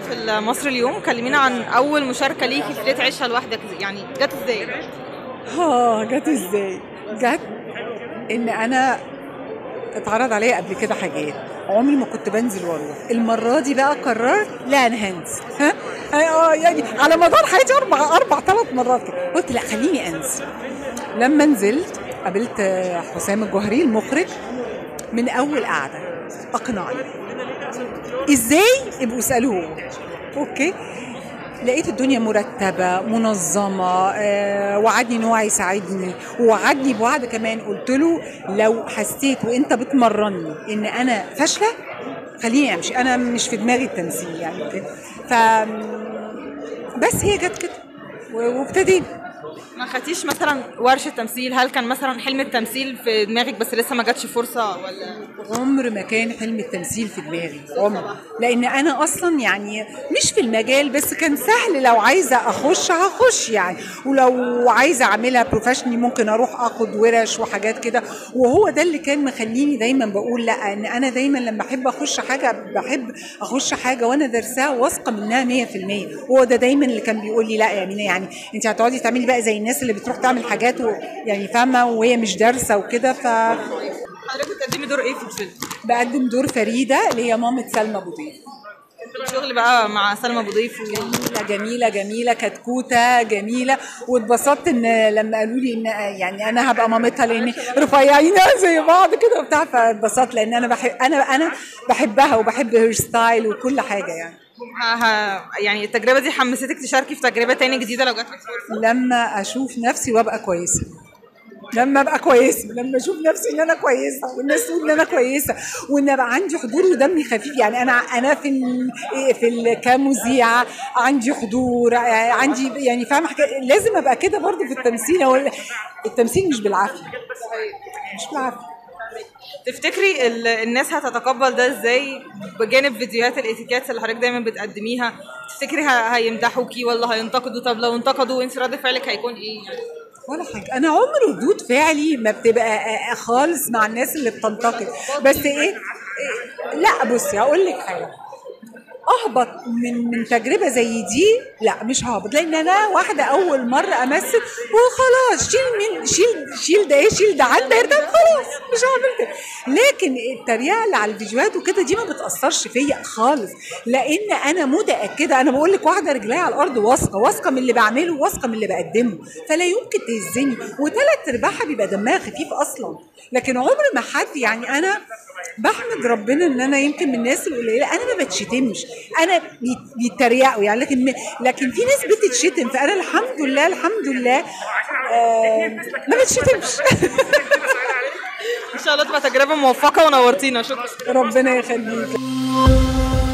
في مصر اليوم كلمينا عن اول مشاركه ليكي في ليه تعيشها لوحدك يعني جت ازاي اه جت ازاي جت ان انا اتعرض عليا قبل كده حاجات عمري ما كنت بنزل واروح المره دي بقى قررت لا انا هنزل ها اه يعني على مدار حياتي اربع اربع ثلاث مرات كده قلت لا خليني انزل لما نزلت قابلت حسام الجوهري المخرج من اول قعده اقنعني ازاي ابقوا اسالوه هو اوكي لقيت الدنيا مرتبة منظمة آه، وعدني ان هو هيساعدني ووعدني بوعد كمان قلت له لو حسيت وانت بتمرني ان انا فاشلة خليني امشي انا مش في دماغي التمثيل يعني كده ف بس هي جت كده و- وابتدينا ما خدتيش مثلا ورشه تمثيل هل كان مثلا حلم التمثيل في دماغك بس لسه ما جاتش فرصه ولا عمر ما كان حلم التمثيل في دماغي عمر لان انا اصلا يعني مش في المجال بس كان سهل لو عايزه اخش هخش يعني ولو عايزه اعملها بروفيشنال ممكن اروح اخد ورش وحاجات كده وهو ده اللي كان مخليني دايما بقول لا ان انا دايما لما احب اخش حاجه بحب اخش حاجه وانا درسها واثقه منها 100% هو ده دايما اللي كان بيقول لي لا يا مينا يعني انت هتقعدي تعملي بقى زي الناس اللي بتروح تعمل حاجات و يعني فاهمه وهي مش دارسه وكده ف حضرتك بتقدمي دور ايه في الفيلم بقدم دور فريده اللي هي مامة سلمى ابو ضيف الشغل بقى مع سلمى ابو ضيف و... جميله جميله جميله كتكوته جميله واتبسطت ان لما قالوا لي ان يعني انا هبقى مامتها لان رفيعين زي بعض كده وبتاع فاتبسطت لان انا بحب انا انا بحبها وبحب هير ستايل وكل حاجه يعني ه... ه... يعني التجربه دي حمستك تشاركي في تجربه تاني جديده لو جات لك فرصه لما اشوف نفسي وابقى كويسه لما ابقى كويسه لما اشوف نفسي ان انا كويسه والناس تقول ان انا كويسه وان ابقى عندي حضور ودمي خفيف يعني انا انا في ال في ال كمذيعه عندي حضور عندي يعني فاهمه حكاية- لازم ابقى كده برضو في التمثيل هو التمثيل مش بالعافيه مش بالعافيه تفتكري ال... الناس هتتقبل ده ازاي بجانب فيديوهات الاتيكيتس اللي حضرتك دايما بتقدميها تفتكري ه... هيمدحوكي ولا هينتقدوا طب لو انتقدوا انت رد فعلك هيكون ايه يعني ولا حاجه انا عمر ردود فعلي ما بتبقى آه، خالص مع الناس اللي بتنتقد بس ايه, إيه لا بصي هقول لك حاجه اهبط من من تجربه زي دي لا مش ههبط لان انا واحده اول مره امثل وخلاص شيل من شيل شيل ده ايه شيل ده عن ده يرتاح خلاص مش هعمل كده لكن التريقه اللي على الفيديوهات وكده دي ما بتاثرش فيا خالص لان انا متاكده انا بقول لك واحده رجليها على الارض واثقه واثقه من اللي بعمله واثقه من اللي بقدمه فلا يمكن تهزني وثلاث ارباعها بيبقى دمها خفيف اصلا لكن عمر ما حد يعني انا بحمد ربنا ان انا يمكن من الناس القليله انا ما بتشتمش انا بي- بيتريقوا يعني لكن لكن في ناس بتتشتم فانا الحمد لله الحمد لله آه ما بتشتمش ان شاء الله تبقى تجربه موفقه ونورتينا شكرا ربنا يخليك